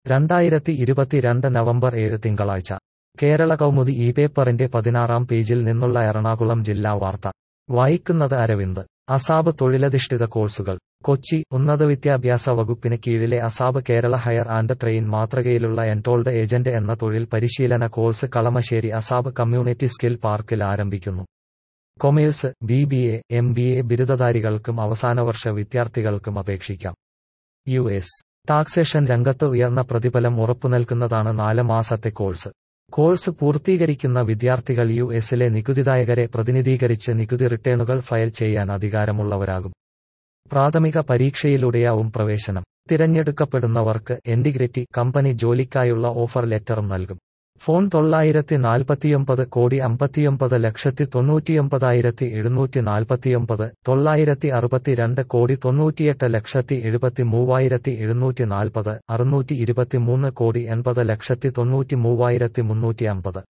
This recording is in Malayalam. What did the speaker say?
രണ്ടായിരത്തി ഇരുപത്തിരണ്ട് നവംബർ ഏഴ് തിങ്കളാഴ്ച കേരള കൗമുദി ഈ പേപ്പറിന്റെ പതിനാറാം പേജിൽ നിന്നുള്ള എറണാകുളം ജില്ലാ വാർത്ത വായിക്കുന്നത് അരവിന്ദ് അസാബ് തൊഴിലധിഷ്ഠിത കോഴ്സുകൾ കൊച്ചി ഉന്നത വിദ്യാഭ്യാസ വകുപ്പിന് കീഴിലെ ASAP Kerala hire and train മാതൃകയിലുള്ള എൻടോൾഡ് ഏജന്റ് എന്ന തൊഴിൽ പരിശീലന course Kalamassery ASAP community skill പാർക്കിൽ ആരംഭിക്കുന്നു commerce B B A M B A ബിരുദധാരികൾക്കും അവസാനവർഷ വിദ്യാർത്ഥികൾക്കും അപേക്ഷിക്കാം യു എസ് ടാക്സേഷൻ രംഗത്ത് ഉയർന്ന പ്രതിഫലം ഉറപ്പുനൽകുന്നതാണ് നാല് മാസത്തെ കോഴ്സ് കോഴ്സ് പൂർത്തീകരിക്കുന്ന വിദ്യാർത്ഥികൾ യു എസിലെ നികുതിദായകരെ പ്രതിനിധീകരിച്ച് നികുതി റിട്ടേണുകൾ ഫയൽ ചെയ്യാൻ അധികാരമുള്ളവരാകും പ്രാഥമിക പരീക്ഷയിലൂടെയാവും പ്രവേശനം തിരഞ്ഞെടുക്കപ്പെടുന്നവർക്ക് എന്റിഗ്രിറ്റി കമ്പനി ജോലിക്കായുള്ള ഓഫർ ലെറ്ററും നൽകും ഫോൺ തൊള്ളായിരത്തി നാൽപ്പത്തിയൊമ്പത് കോടി അമ്പത്തിയൊമ്പത് ലക്ഷത്തി തൊണ്ണൂറ്റിയൊമ്പതായിരത്തി എഴുന്നൂറ്റി നാൽപ്പത്തിയൊമ്പത് തൊള്ളായിരത്തി അറുപത്തിരണ്ട് കോടി തൊണ്ണൂറ്റിയെട്ട് ലക്ഷത്തി എഴുപത്തി മൂവായിരത്തി എഴുന്നൂറ്റി നാൽപ്പത് അറുന്നൂറ്റി ഇരുപത്തിമൂന്ന് കോടി എൺപത് ലക്ഷത്തി തൊണ്ണൂറ്റി മൂവായിരത്തി മുന്നൂറ്റി അമ്പത്